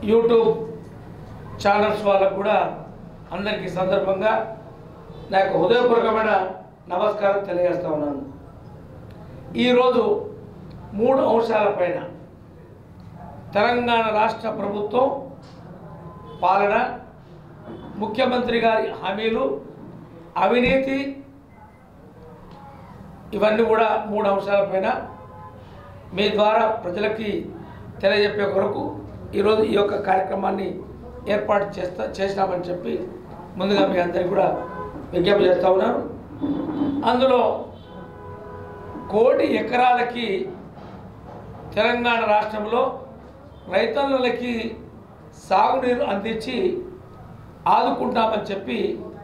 YouTube channels వాళ్ళకు కూడా అందరికీ సందర్భంగా నా యొక్క హృదయపూర్వకమైన నమస్కారం తెలియజేస్తా ఉన్నాను ఈరోజు మూడు అంశాలపైన తెలంగాణ రాష్ట్ర ప్రభుత్వం పాలన ముఖ్యమంత్రి గారి హామీలు అవినీతి ఇవన్నీ కూడా మూడు అంశాలపైన మీ ద్వారా ప్రజలకి తెలియజెప్పే కొరకు ఈరోజు ఈ యొక్క కార్యక్రమాన్ని ఏర్పాటు చేస్తా చేసినామని చెప్పి ముందుగా మీ అందరికీ కూడా విజ్ఞప్తి చేస్తూ ఉన్నాను అందులో కోటి ఎకరాలకి తెలంగాణ రాష్ట్రంలో రైతన్నులకి సాగునీరు అందించి ఆదుకుంటామని చెప్పి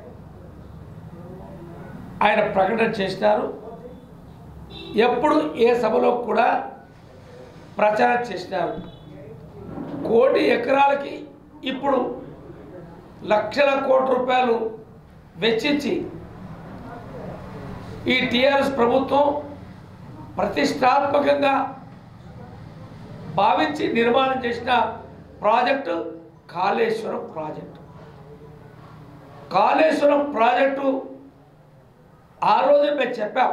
ఆయన ప్రకటన చేసినారు ఎప్పుడు ఏ సభలో కూడా ప్రచారం చేసినారు కోటి ఎకరాలకి ఇప్పుడు లక్షల కోట్ల రూపాయలు వెచ్చించి ఈ టీఆర్ఎస్ ప్రభుత్వం ప్రతిష్టాత్మకంగా భావించి నిర్మాణం చేసిన project Kaleshwaram project Kaleshwaram project ఆ రోజు మేము చెప్పాం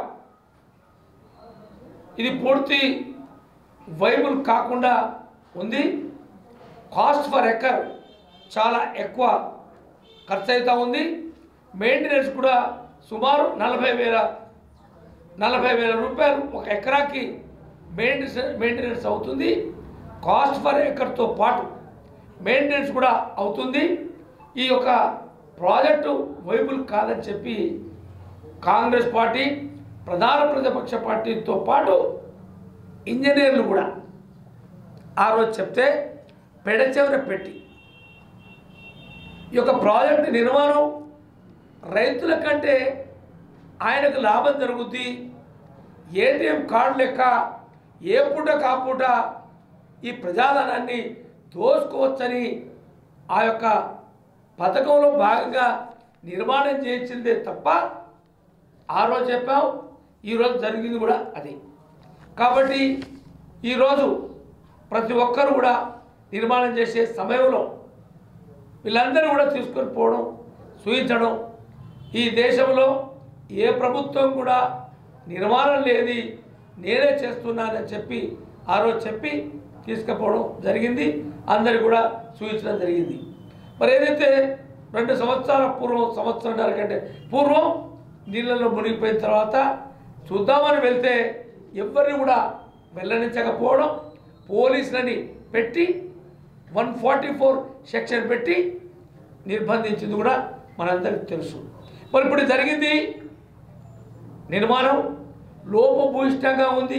ఇది పూర్తి వైబుల్ కాకుండా ఉంది కాస్ట్ ఫర్ ఎకర్ చాలా ఎక్కువ ఖర్చు అవుతూ ఉంది మెయింటెనెన్స్ కూడా సుమారు నలభై వేల నలభై వేల రూపాయలు ఒక ఎకరాకి మెయింటెనెన్స్ మెయింటెనెన్స్ అవుతుంది కాస్ట్ ఫర్ ఎకర్తో పాటు మెయింటెనెన్స్ కూడా అవుతుంది ఈ యొక్క ప్రాజెక్టు వైబుల్ కాదని చెప్పి కాంగ్రెస్ పార్టీ ప్రధాన ప్రతిపక్ష పార్టీతో పాటు ఇంజనీర్లు కూడా ఆ రోజు చెప్తే పెడచెవిన పెట్టి ఈ యొక్క ప్రాజెక్టు నిర్మాణం రైతుల కంటే ఆయనకు లాభం జరుగుద్ది ఏటీఎం కార్డు లెక్క ఏ పూట కాపూట ఈ ప్రజాధనాన్ని దోసుకోవచ్చని ఆ యొక్క పథకంలో భాగంగా నిర్మాణం చేయించిందే తప్ప ఆ రోజు చెప్పాం ఈరోజు జరిగింది కూడా అది కాబట్టి ఈరోజు ప్రతి ఒక్కరు కూడా నిర్మాణం చేసే సమయంలో వీళ్ళందరూ కూడా తీసుకొని పోవడం చూయించడం ఈ దేశంలో ఏ ప్రభుత్వం కూడా నిర్మాణం లేది నేనే చేస్తున్నానని చెప్పి ఆ రోజు చెప్పి తీసుకుపోవడం జరిగింది అందరు కూడా చూపించడం జరిగింది మరి ఏదైతే రెండు సంవత్సరాల పూర్వం సంవత్సరంన్నర కంటే పూర్వం నీళ్ళలో మునిగిపోయిన తర్వాత చూద్దామని వెళ్తే ఎవరిని కూడా వెళ్ళనించకపోవడం పోలీసులని పెట్టి వన్ ఫార్టీ ఫోర్ సెక్షన్ పెట్టి నిర్బంధించింది కూడా మనందరికీ తెలుసు మరి ఇప్పుడు జరిగింది నిర్మాణం లోపభూయిష్టంగా ఉంది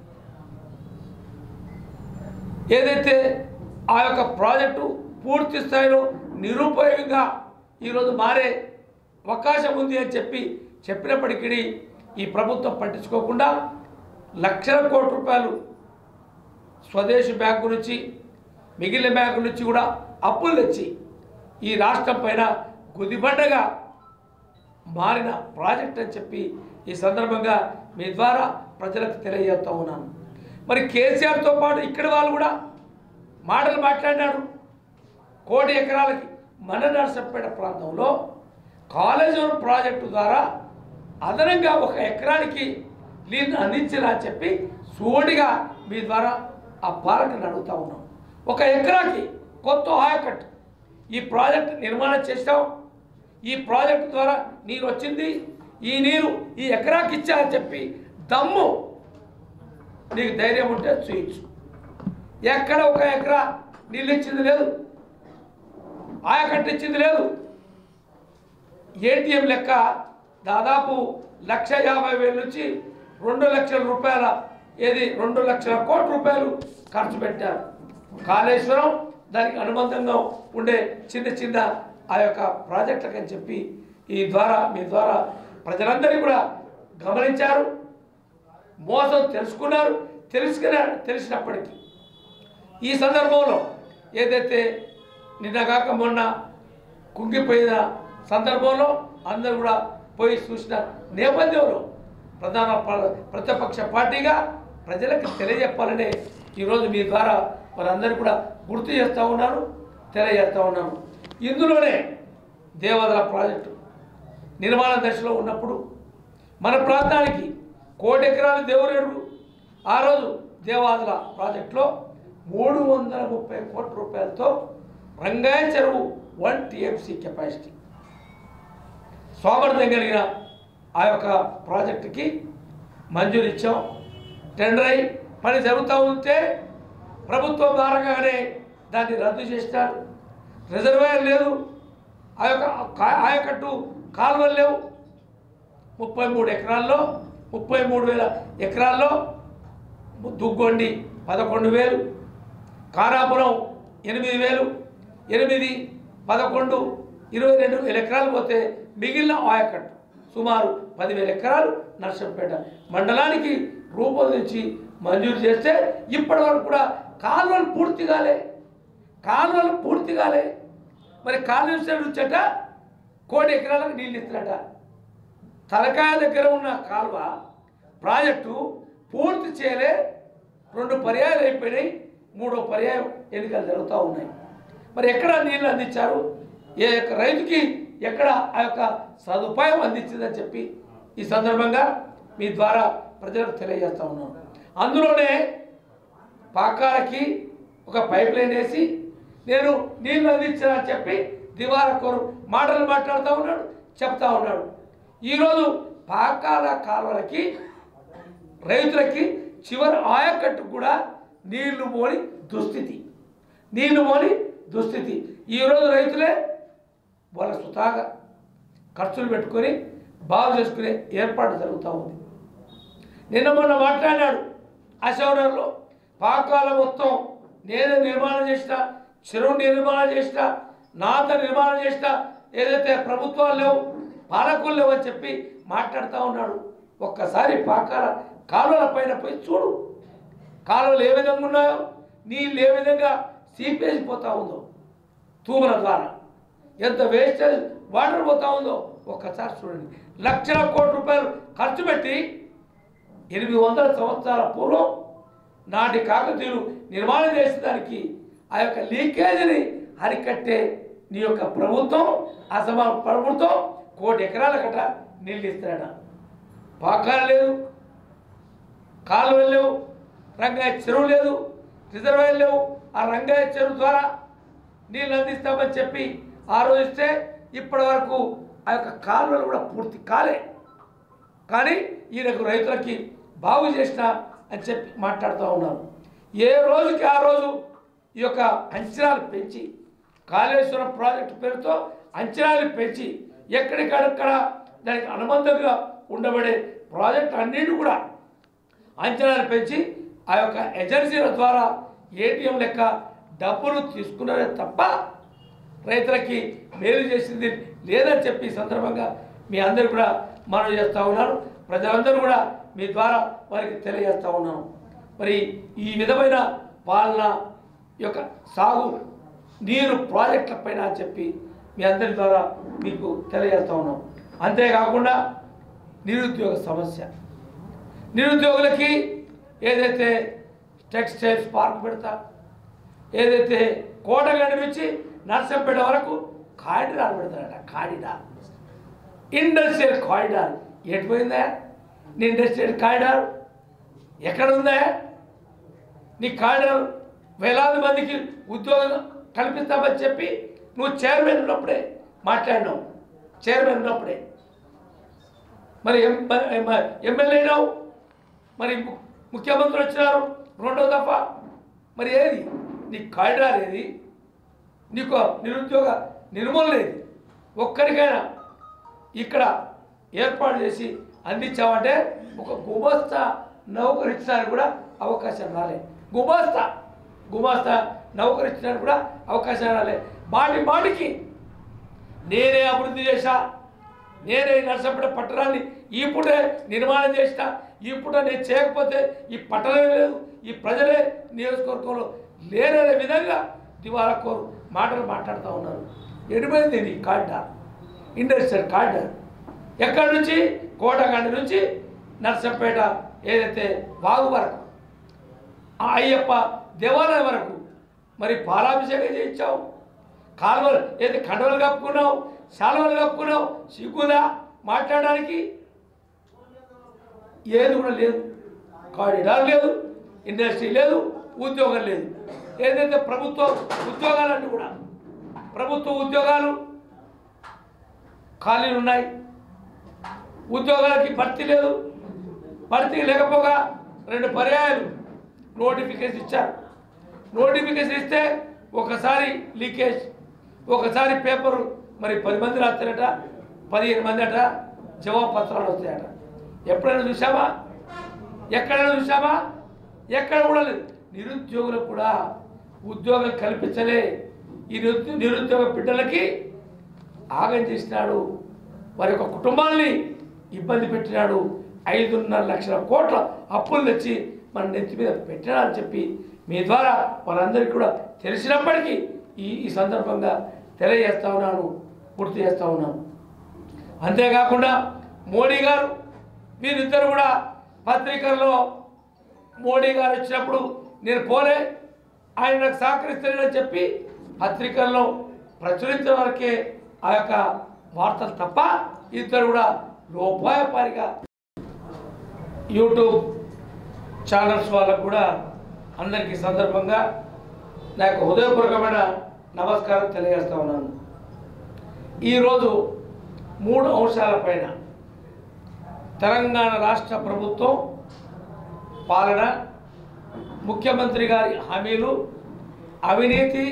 ఏదైతే ఆ యొక్క ప్రాజెక్టు పూర్తి స్థాయిలో నిరుపయోగంగా ఈరోజు మారే అవకాశం ఉంది అని చెప్పి చెప్పినప్పటికీ ఈ ప్రభుత్వం పట్టించుకోకుండా లక్షల కోట్ల రూపాయలు స్వదేశీ బ్యాంకు నుంచి మిగిలిన బ్యాంకు నుంచి కూడా అప్పులు తెచ్చి ఈ రాష్ట్రం పైన గుదిబండగా మారిన ప్రాజెక్ట్ అని చెప్పి ఈ సందర్భంగా మీ ద్వారా ప్రజలకు తెలియజేస్తూ ఉన్నాను మరి కేసీఆర్తో పాటు ఇక్కడి వాళ్ళు కూడా మాటలు మాట్లాడినాడు కోటి ఎకరాలకి మన నర్సంపేట ప్రాంతంలో కాళేశ్వరం ప్రాజెక్టు ద్వారా అదనంగా ఒక ఎకరానికి నీళ్ళు అందించేలా చెప్పి సూటిగా మీ ద్వారా ఆ పాలకుని అడుగుతా ఉన్నాం ఒక ఎకరాకి కొత్త ఆయకట్టు ఈ ప్రాజెక్ట్ నిర్మాణం చేస్తాం ఈ ప్రాజెక్టు ద్వారా నీరు వచ్చింది ఈ నీరు ఈ ఎకరాకి ఇచ్చా అని చెప్పి దమ్ము నీకు ధైర్యం ఉంటే చూయించు ఎక్కడ ఒక ఎకరా నీళ్ళు ఇచ్చింది లేదు ఆయకట్టు ఇచ్చింది లేదు ఏటీఎం లెక్క దాదాపు లక్ష యాభై వేల నుంచి రెండు లక్షల రూపాయల ఏది రెండు లక్షల కోట్ల రూపాయలు ఖర్చు పెట్టారు కాళేశ్వరం దానికి అనుబంధంగా ఉండే చిన్న చిన్న ఆ యొక్క ప్రాజెక్టులకు అని చెప్పి ఈ ద్వారా మీ ద్వారా ప్రజలందరినీ కూడా గమనించారు మోసం తెలుసుకున్నారు తెలుసుకున్న తెలిసినప్పటికీ ఈ సందర్భంలో ఏదైతే నిన్నగాక మొన్న కుంగిపోయిన సందర్భంలో అందరూ కూడా పోయి చూసిన నేపథ్యంలో ప్రధాన ప్ర- ప్రతిపక్ష పార్టీగా ప్రజలకు తెలియజెప్పాలనే ఈరోజు మీ ద్వారా వారందరూ కూడా గుర్తు చేస్తూ ఉన్నాను తెలియజేస్తూ ఉన్నాను ఇందులోనే దేవాదల ప్రాజెక్టు నిర్మాణ దశలో ఉన్నప్పుడు మన ప్రాంతానికి కోటి ఎకరాలు దేవురేడు ఆ రోజు దేవాదుల ప్రాజెక్టులో మూడు వందల ముప్పై కోట్ల రూపాయలతో రంగాయ చెరువు వన్ టీఎంసీ కెపాసిటీ స్వామర్థ్యం కలిగిన ఆ యొక్క ప్రాజెక్టుకి మంజూరు ఇచ్చాం టెండర్ అయి పని జరుగుతూ ఉంటే ప్రభుత్వం భారంగానే దాన్ని రద్దు చేసినారు రిజర్వాయర్ లేదు ఆ యొక్క కా- ఆయకట్టు కాలువలు లేవు ముప్పై మూడు ఎకరాల్లో ముప్పై మూడు వేల ఎకరాల్లో దుగ్గొండి పదకొండు వేలు కారాపురం ఎనిమిది వేలు ఎనిమిది పదకొండు ఇరవై రెండు వేల ఎకరాలు పోతే మిగిలిన ఆయకట్టు సుమారు పదివేల ఎకరాలు నర్సంపేట మండలానికి రూపొందించి మంజూరు చేస్తే ఇప్పటి వరకు కూడా కాలువలు పూర్తి కాలే కాలువలు పూర్తి కాలే మరి కాలువ నుంచట కోటి ఎకరాలకు నీళ్ళు ఇస్తున్నట తలకాయ దగ్గర ఉన్న కాలువ ప్రాజెక్టు పూర్తి చేయలే రెండు పర్యాయాలు అయిపోయినాయి మూడో పర్యాయం ఎన్నికలు జరుగుతూ ఉన్నాయి మరి ఎక్కడ నీళ్ళు అందించారు ఏ యొక్క రైతుకి ఎక్కడ ఆ యొక్క సదుపాయం అందించిందని చెప్పి ఈ సందర్భంగా మీ ద్వారా ప్రజలకు తెలియజేస్తా ఉన్నాను అందులోనే పాకాలకి ఒక పైప్ లైన్ వేసి నేను నీళ్ళు అందించానని చెప్పి దివారకోరు మాటలు మాట్లాడుతూ ఉన్నాడు చెప్తా ఉన్నాడు ఈరోజు పాకాల కాలువలకి రైతులకి చివరి ఆయకట్టు కూడా నీళ్లు మోని దుస్థితి నీళ్లు మోని దుస్థితి ఈరోజు రైతులే వాళ్ళ సుతాగా ఖర్చులు పెట్టుకొని బాగు చేసుకునే ఏర్పాటు జరుగుతూ ఉంది నిన్న మొన్న మాట్లాడినాడు అశౌనర్లో పాకాల మొత్తం నేనే నిర్మాణం చేసిన చెరువు నిర్మాణం చేసిన నాత నిర్మాణం చేసిన ఏదైతే ప్రభుత్వాలు లేవు పాలకులు లేవు అని చెప్పి మాట్లాడుతూ ఉన్నాడు ఒక్కసారి పాకాల కాలువల పైన పోయి చూడు కాలువలు ఏ విధంగా ఉన్నాయో నీళ్ళు ఏ విధంగా సీపేజ్ పోతా ఉందో తూముల ద్వారా ఎంత వేస్టేజ్ వాటర్ పోతా ఉందో ఒక్కసారి చూడండి లక్షల కోట్ల రూపాయలు ఖర్చు పెట్టి ఎనిమిది వందల సంవత్సరాల పూర్వం నాటి కాకతీయులు నిర్మాణం చేసేదానికి ఆ యొక్క లీకేజీని అరికట్టే నీ యొక్క ప్రభుత్వం అసమా ప్రభుత్వం కోటి ఎకరాల కట్ట నీళ్ళు ఇస్తాడ పాకాలు లేదు కాలువలు లేవు రంగాయ చెరువు లేదు రిజర్వాయర్ లేవు ఆ రంగాయ చెరువు ద్వారా నీళ్ళు అందిస్తామని చెప్పి ఆలోచిస్తే ఇప్పటి వరకు ఆ యొక్క కాలువలు కూడా పూర్తి కాలే కానీ ఈయనకు రైతులకి బాగు చేసిన అని చెప్పి మాట్లాడుతూ ఉన్నారు ఏ రోజుకి ఆ రోజు ఈ యొక్క అంచనాలు పెంచి కాళేశ్వరం ప్రాజెక్టు పేరుతో అంచనాలు పెంచి ఎక్కడికక్కడ దానికి అనుబంధంగా ఉండబడే ప్రాజెక్టు అన్నిటి కూడా అంచనాలు పెంచి ఆ యొక్క ఏజెన్సీల ద్వారా ఏటీఎం లెక్క డబ్బులు తీసుకున్నదే తప్ప రైతులకి మేలు చేసింది లేదని చెప్పి ఈ సందర్భంగా మీ అందరు కూడా మనం చేస్తూ ఉన్నాను ప్రజలందరూ కూడా మీ ద్వారా వారికి తెలియజేస్తూ ఉన్నాను మరి ఈ విధమైన పాలన యొక్క సాగు నీరు ప్రాజెక్టుల పైన అని చెప్పి మీ అందరి ద్వారా మీకు తెలియజేస్తూ ఉన్నాం అంతేకాకుండా నిరుద్యోగ సమస్య నిరుద్యోగులకి ఏదైతే టెక్స్టైల్స్ పార్క్ పెడతా ఏదైతే కోటగండి నుంచి నర్సంపేట వరకు కారిడార్ పెడతారట కారిడార్ ఇండస్ట్రియల్ కారిడార్ ఎటు పోయిందా నీ ఇండస్ట్రియల్ కారిడార్ ఎక్కడ ఉందా నీ కారిడార్ వేలాది మందికి ఉద్యోగం కల్పిస్తామని చెప్పి నువ్వు చైర్మన్ ఉన్నప్పుడే మాట్లాడినావు చైర్మన్ ఉన్నప్పుడే మరి ఎం ఎమ్మెల్యే అయినావు మరి ము- ముఖ్యమంత్రి వచ్చినారు రెండో దఫా మరి ఏది నీ కారిడార్ ఏది నీకు నిరుద్యోగ నిర్మూలన ఏది ఒక్కరికైనా ఇక్కడ ఏర్పాటు చేసి అందించామంటే ఒక గుమస్తా నౌకరించడానికి కూడా అవకాశం రాలే గుమాస్తా గుమాస్తా నౌకరించడానికి కూడా అవకాశం రాలే మాటి మాటికి నేనే అభివృద్ధి చేశా నేనే ఈ నర్సంపేట పట్టణాన్ని ఈ పూటే నిర్మాణం చేసిన ఈ పూట నేను చేయకపోతే ఈ పట్టణమే లేదు ఈ ప్రజలే నియోజకవర్గంలో లేరనే విధంగా దివాలా కోరు మాటలు మాట్లాడుతూ ఉన్నారు ఎడిపోయింది నీ కారిడార్ ఇండస్ట్రియల్ కారిడార్ ఎక్కడి నుంచి కోటగాండి నుంచి నర్సంపేట ఏదైతే వాగు వరకు ఆ అయ్యప్ప దేవాలయం వరకు మరి పాలాభిషేకం చేయించావు కాలువలు ఏది కండవలు కప్పుకున్నావు శాలువలు కప్పుకున్నావు సిగ్గుదా మాట్లాడడానికి ఏది కూడా లేదు కారిడార్ లేదు ఇండస్ట్రీ లేదు ఉద్యోగం లేదు ఏదైతే ప్రభుత్వ ఉద్యోగాలన్నీ కూడా ప్రభుత్వ ఉద్యోగాలు ఖాళీలు ఉన్నాయి ఉద్యోగాలకి భర్తీ లేదు భర్తీ లేకపోగా రెండు పర్యాయాలు నోటిఫికేషన్ ఇచ్చారు నోటిఫికేషన్ ఇస్తే ఒకసారి లీకేజ్ ఒకసారి పేపరు మరి పది మంది రాస్తారట పదిహేను మంది అట జవాబు పత్రాలు వస్తాయట ఎప్పుడైనా చూసామా ఎక్కడైనా చూసామా ఎక్కడ కూడా లేదు నిరుద్యోగులకు కూడా ఉద్యోగం కల్పించలే ఈ నిరుద్యో- నిరుద్యోగ బిడ్డలకి ఆగం చేసినాడు వారి యొక్క కుటుంబాల్ని ఇబ్బంది పెట్టినాడు ఐదున్నర లక్షల కోట్ల అప్పులు తెచ్చి మన నెత్తి మీద పెట్టాడని చెప్పి మీ ద్వారా వారందరికీ కూడా తెలిసినప్పటికీ ఈ ఈ సందర్భంగా తెలియజేస్తా ఉన్నాను గుర్తు చేస్తా ఉన్నాను అంతేకాకుండా మోడీ గారు వీరిద్దరు కూడా పత్రికల్లో మోడీ గారు వచ్చినప్పుడు నేను పోలే ఆయన నాకు సహకరిస్తానని చెప్పి పత్రికల్లో ప్రచురించిన వరకే ఆ యొక్క వార్తలు తప్ప ఇద్దరు కూడా లోపాయపారిగా యూట్యూబ్ ఛానల్స్ వాళ్ళకు కూడా అందరికీ సందర్భంగా నా యొక్క హృదయపూర్వకమైన నమస్కారం తెలియజేస్తా ఉన్నాను ఈరోజు మూడు అంశాలపైన తెలంగాణ రాష్ట్ర ప్రభుత్వం పాలన ముఖ్యమంత్రి గారి హామీలు అవినీతి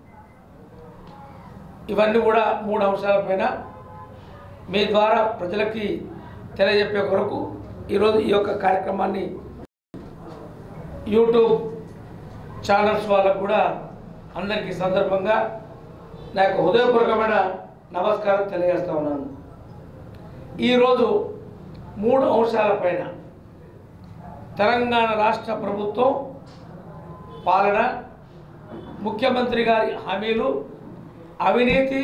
ఇవన్నీ కూడా మూడు అంశాలపైన మీ ద్వారా ప్రజలకి తెలియజెప్పే కొరకు ఈరోజు ఈ యొక్క కార్యక్రమాన్ని యూట్యూబ్ ఛానల్స్ వాళ్ళకు కూడా అందరికీ సందర్భంగా నా యొక్క హృదయపూర్వకమైన నమస్కారం తెలియజేస్తా ఉన్నాను ఈరోజు మూడు అంశాలపైన తెలంగాణ రాష్ట్ర ప్రభుత్వం పాలన ముఖ్యమంత్రి గారి హామీలు అవినీతి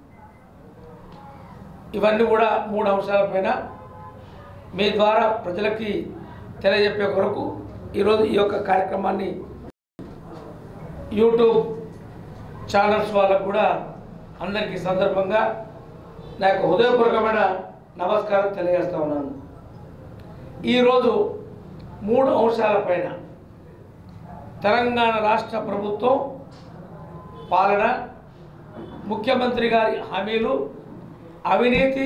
ఇవన్నీ కూడా మూడు అంశాలపైన మీ ద్వారా ప్రజలకి తెలియజెప్పే కొరకు ఈరోజు ఈ యొక్క కార్యక్రమాన్ని యూట్యూబ్ ఛానల్స్ వాళ్ళకు కూడా అందరికీ సందర్భంగా నా యొక్క హృదయపూర్వకమైన నమస్కారం తెలియజేస్తా ఉన్నాను ఈరోజు మూడు అంశాలపైన తెలంగాణ రాష్ట్ర ప్రభుత్వం పాలన ముఖ్యమంత్రి గారి హామీలు అవినీతి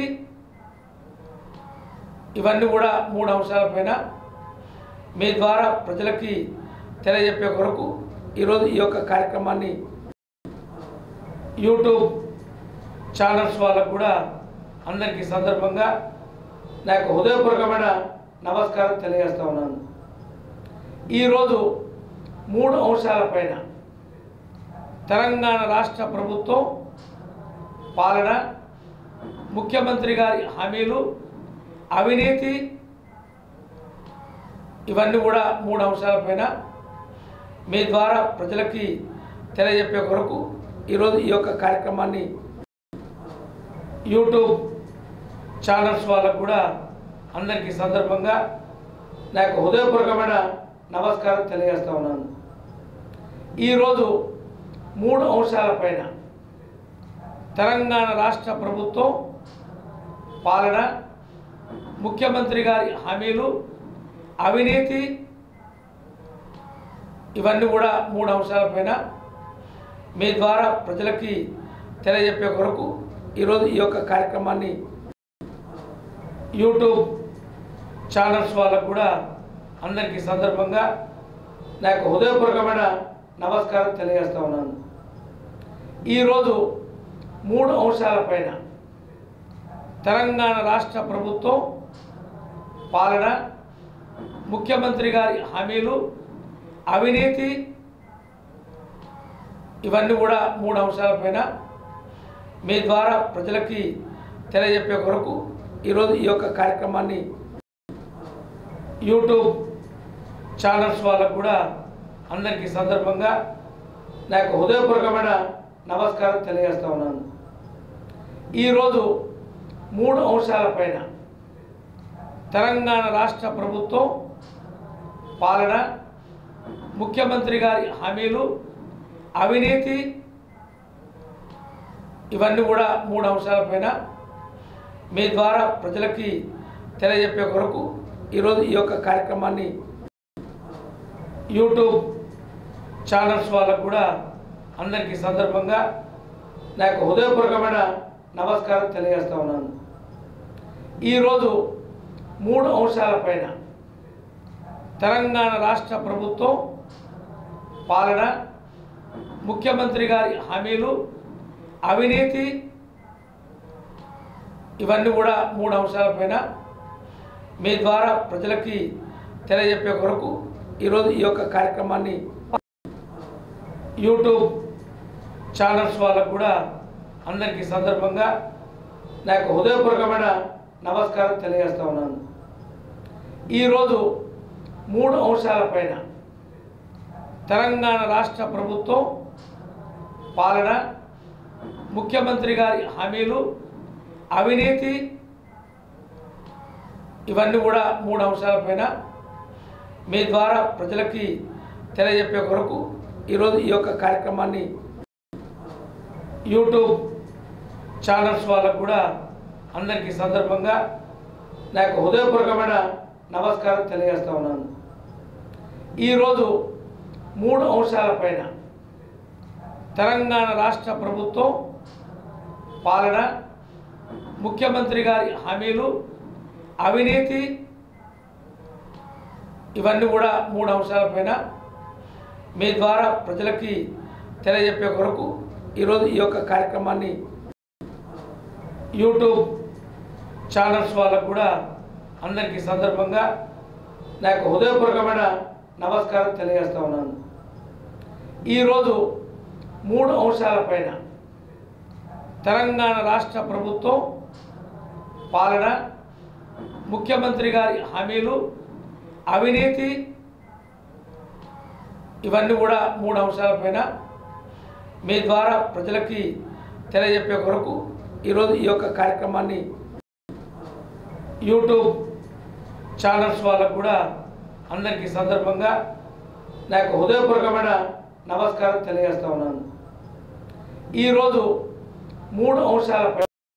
ఇవన్నీ కూడా మూడు అంశాలపైన మీ ద్వారా ప్రజలకి తెలియజెప్పే కొరకు ఈరోజు ఈ యొక్క కార్యక్రమాన్ని యూట్యూబ్ ఛానల్స్ వాళ్ళకు కూడా అందరికీ సందర్భంగా నా యొక్క హృదయపూర్వకమైన నమస్కారం తెలియజేస్తా ఉన్నాను ఈరోజు మూడు అంశాలపైన తెలంగాణ రాష్ట్ర ప్రభుత్వం పాలన ముఖ్యమంత్రి గారి హామీలు అవినీతి ఇవన్నీ కూడా మూడు అంశాలపైన మీ ద్వారా ప్రజలకి తెలియజెప్పే కొరకు ఈరోజు ఈ యొక్క కార్యక్రమాన్ని యూట్యూబ్ ఛానల్స్ వాళ్ళకు కూడా అందరికీ సందర్భంగా నా యొక్క హృదయపూర్వకమైన నమస్కారం తెలియజేస్తా ఉన్నాను ఈరోజు మూడు అంశాలపైన తెలంగాణ రాష్ట్ర ప్రభుత్వం పాలన ముఖ్యమంత్రి గారి హామీలు అవినీతి ఇవన్నీ కూడా మూడు అంశాలపైన మీ ద్వారా ప్రజలకి తెలియజెప్పే కొరకు ఈరోజు ఈ యొక్క కార్యక్రమాన్ని యూట్యూబ్ ఛానల్స్ వాళ్ళకు కూడా అందరికీ సందర్భంగా నా యొక్క హృదయపూర్వకమైన నమస్కారం తెలియజేస్తా ఉన్నాను ఈరోజు మూడు అంశాలపైన తెలంగాణ రాష్ట్ర ప్రభుత్వం పాలన ముఖ్యమంత్రి గారి హామీలు అవినీతి ఇవన్నీ కూడా మూడు అంశాలపైన మీ ద్వారా ప్రజలకి తెలియజెప్పే కొరకు ఈరోజు ఈ యొక్క కార్యక్రమాన్ని యూట్యూబ్ ఛానల్స్ వాళ్ళకు కూడా అందరికీ సందర్భంగా నా యొక్క హృదయపూర్వకమైన నమస్కారం తెలియజేస్తా ఉన్నాను ఈరోజు మూడు అంశాలపైన తెలంగాణ రాష్ట్ర ప్రభుత్వం పాలన ముఖ్యమంత్రి గారి హామీలు అవినీతి ఇవన్నీ కూడా మూడు అంశాలపైన మీ ద్వారా ప్రజలకి తెలియజెప్పే కొరకు ఈరోజు ఈ యొక్క కార్యక్రమాన్ని యూట్యూబ్ ఛానల్స్ వాళ్ళకు కూడా అందరికీ సందర్భంగా నా యొక్క హృదయపూర్వకమైన నమస్కారం తెలియజేస్తా ఉన్నాను ఈరోజు మూడు అంశాలపైన తెలంగాణ రాష్ట్ర ప్రభుత్వం పాలన ముఖ్యమంత్రి గారి హామీలు అవినీతి ఇవన్నీ కూడా మూడు అంశాలపైన మీ ద్వారా ప్రజలకి తెలియజెప్పే కొరకు ఈరోజు ఈ యొక్క కార్యక్రమాన్ని యూట్యూబ్ ఛానల్స్ వాళ్ళకు కూడా అందరికీ సందర్భంగా నా యొక్క హృదయపూర్వకమైన నమస్కారం తెలియజేస్తా ఉన్నాను ఈరోజు మూడు అంశాలపైన తెలంగాణ రాష్ట్ర ప్రభుత్వం పాలన ముఖ్యమంత్రి గారి హామీలు అవినీతి ఇవన్నీ కూడా మూడు అంశాలపైన మీ ద్వారా ప్రజలకి తెలియజెప్పే కొరకు ఈరోజు ఈ యొక్క కార్యక్రమాన్ని యూట్యూబ్ ఛానల్స్ వాళ్ళకు కూడా అందరికీ సందర్భంగా నా యొక్క హృదయపూర్వకమైన నమస్కారం తెలియజేస్తా ఉన్నాను ఈరోజు మూడు అంశాలపైన తెలంగాణ రాష్ట్ర ప్రభుత్వం పాలన ముఖ్యమంత్రి గారి హామీలు అవినీతి ఇవన్నీ కూడా మూడు అంశాలపైన మీ ద్వారా ప్రజలకి తెలియజెప్పే కొరకు ఈరోజు ఈ యొక్క కార్యక్రమాన్ని యూట్యూబ్ ఛానల్స్ వాళ్ళకు కూడా అందరికీ సందర్భంగా నా యొక్క హృదయపూర్వకమైన నమస్కారం తెలియజేస్తా ఉన్నాను ఈరోజు మూడు అంశాలపైన తెలంగాణ రాష్ట్ర ప్రభుత్వం పాలన ముఖ్యమంత్రి గారి హామీలు అవినీతి ఇవన్నీ కూడా మూడు అంశాలపైన మీ ద్వారా ప్రజలకి తెలియజెప్పే కొరకు ఈరోజు ఈ యొక్క కార్యక్రమాన్ని యూట్యూబ్ ఛానల్స్ వాళ్ళకు కూడా అందరికీ సందర్భంగా నా యొక్క హృదయపూర్వకమైన నమస్కారం తెలియజేస్తా ఉన్నాను ఈరోజు మూడు అంశాలపై